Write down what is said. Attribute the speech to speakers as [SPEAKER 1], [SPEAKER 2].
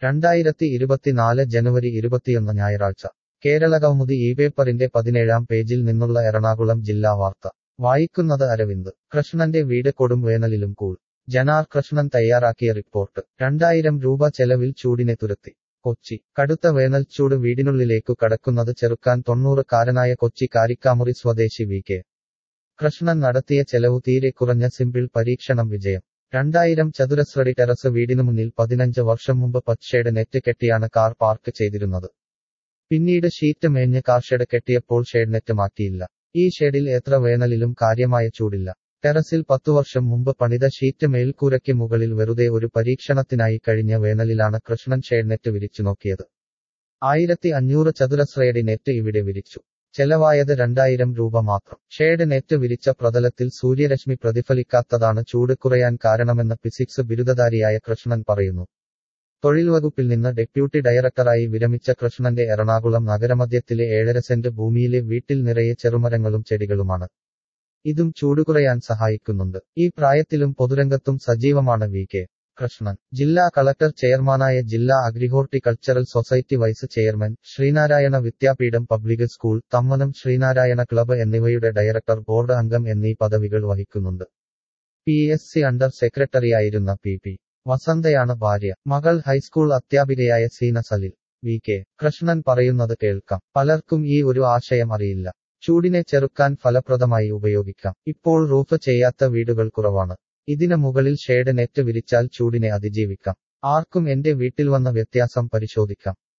[SPEAKER 1] രണ്ടായിരത്തി ഇരുപത്തിനാല് ജനുവരി ഇരുപത്തിയൊന്ന് ഞായറാഴ്ച കേരളകൗമുദി ഈ പേപ്പറിന്റെ പതിനേഴാം പേജിൽ നിന്നുള്ള എറണാകുളം ജില്ലാ വാർത്ത വായിക്കുന്നത് അരവിന്ദ് കൃഷ്ണന്റെ വീട് കൊടും വേനലിലും കൂൾ ജനാർ കൃഷ്ണൻ തയ്യാറാക്കിയ റിപ്പോർട്ട് രണ്ടായിരം രൂപ ചെലവിൽ ചൂടിനെ തുരത്തി കൊച്ചി കടുത്ത വേനൽച്ചൂട് വീടിനുള്ളിലേക്കു കടക്കുന്നത് ചെറുക്കാൻ തൊണ്ണൂറുകാരനായ കൊച്ചി കാരിക്കാമുറി സ്വദേശി വി കെ കൃഷ്ണൻ നടത്തിയ ചെലവു തീരെ കുറഞ്ഞ സിമ്പിൾ പരീക്ഷണം വിജയം രണ്ടായിരം ചതുരശ്രടി ടെറസ് വീടിനു മുന്നിൽ പതിനഞ്ച് വർഷം മുമ്പ് പച്ചേഡ് നെറ്റ് കെട്ടിയാണ് കാർ പാർക്ക് ചെയ്തിരുന്നത് പിന്നീട് ഷീറ്റ് മേഞ്ഞ് കാർ ഷെഡ് കെട്ടിയപ്പോൾ ഷെഡ് നെറ്റ് മാറ്റിയില്ല ഈ ഷെഡിൽ എത്ര വേനലിലും കാര്യമായ ചൂടില്ല ടെറസിൽ പത്തു വർഷം മുമ്പ് പണിത ഷീറ്റ് മേൽക്കൂരയ്ക്ക് മുകളിൽ വെറുതെ ഒരു പരീക്ഷണത്തിനായി കഴിഞ്ഞ വേനലിലാണ് കൃഷ്ണൻ ഷെഡ് നെറ്റ് വിരിച്ചു നോക്കിയത് ആയിരത്തി അഞ്ഞൂറ് ചതുരശ്രയടി നെറ്റ് ഇവിടെ വിരിച്ചു ചെലവായത് രണ്ടായിരം രൂപ മാത്രം ഷേഡ് നെറ്റ് വിരിച്ച പ്രതലത്തിൽ സൂര്യരശ്മി പ്രതിഫലിക്കാത്തതാണ് ചൂട് കുറയാൻ കാരണമെന്ന് ഫിസിക്സ് ബിരുദധാരിയായ കൃഷ്ണൻ പറയുന്നു തൊഴിൽ വകുപ്പിൽ നിന്ന് ഡെപ്യൂട്ടി ഡയറക്ടറായി വിരമിച്ച കൃഷ്ണന്റെ എറണാകുളം നഗരമധ്യത്തിലെ ഏഴര സെന്റ് ഭൂമിയിലെ വീട്ടിൽ നിറയെ ചെറുമരങ്ങളും ചെടികളുമാണ് ഇതും ചൂടുകുറയാൻ സഹായിക്കുന്നുണ്ട് ഈ പ്രായത്തിലും പൊതുരംഗത്തും സജീവമാണ് വി കെ കൃഷ്ണൻ ജില്ലാ കളക്ടർ ചെയർമാനായ ജില്ലാ agrihorticultural society vice chairman Sreenarayana Vidyapeetham public school Thammanam Sreenarayana club എന്നിവയുടെ ഡയറക്ടർ ബോർഡ് അംഗം എന്നീ പദവികൾ വഹിക്കുന്നുണ്ട് പി എസ് സി അണ്ടർ സെക്രട്ടറിയായിരുന്ന പി പി വസന്തയാണ് ഭാര്യ മകൾ ഹൈസ്കൂൾ അധ്യാപികയായ സീന സലിൽ വി കെ കൃഷ്ണൻ പറയുന്നത് കേൾക്കാം പലർക്കും ഈ ഒരു ആശയം അറിയില്ല ചൂടിനെ ചെറുക്കാൻ ഫലപ്രദമായി ഉപയോഗിക്കാം ഇപ്പോൾ റൂഫ് ചെയ്യാത്ത വീടുകൾ കുറവാണ് ഇതിന് മുകളിൽ ഷേഡ് നെറ്റ് വിരിച്ചാൽ ചൂടിനെ അതിജീവിക്കാം ആർക്കും എന്റെ വീട്ടിൽ വന്ന വ്യത്യാസം പരിശോധിക്കാം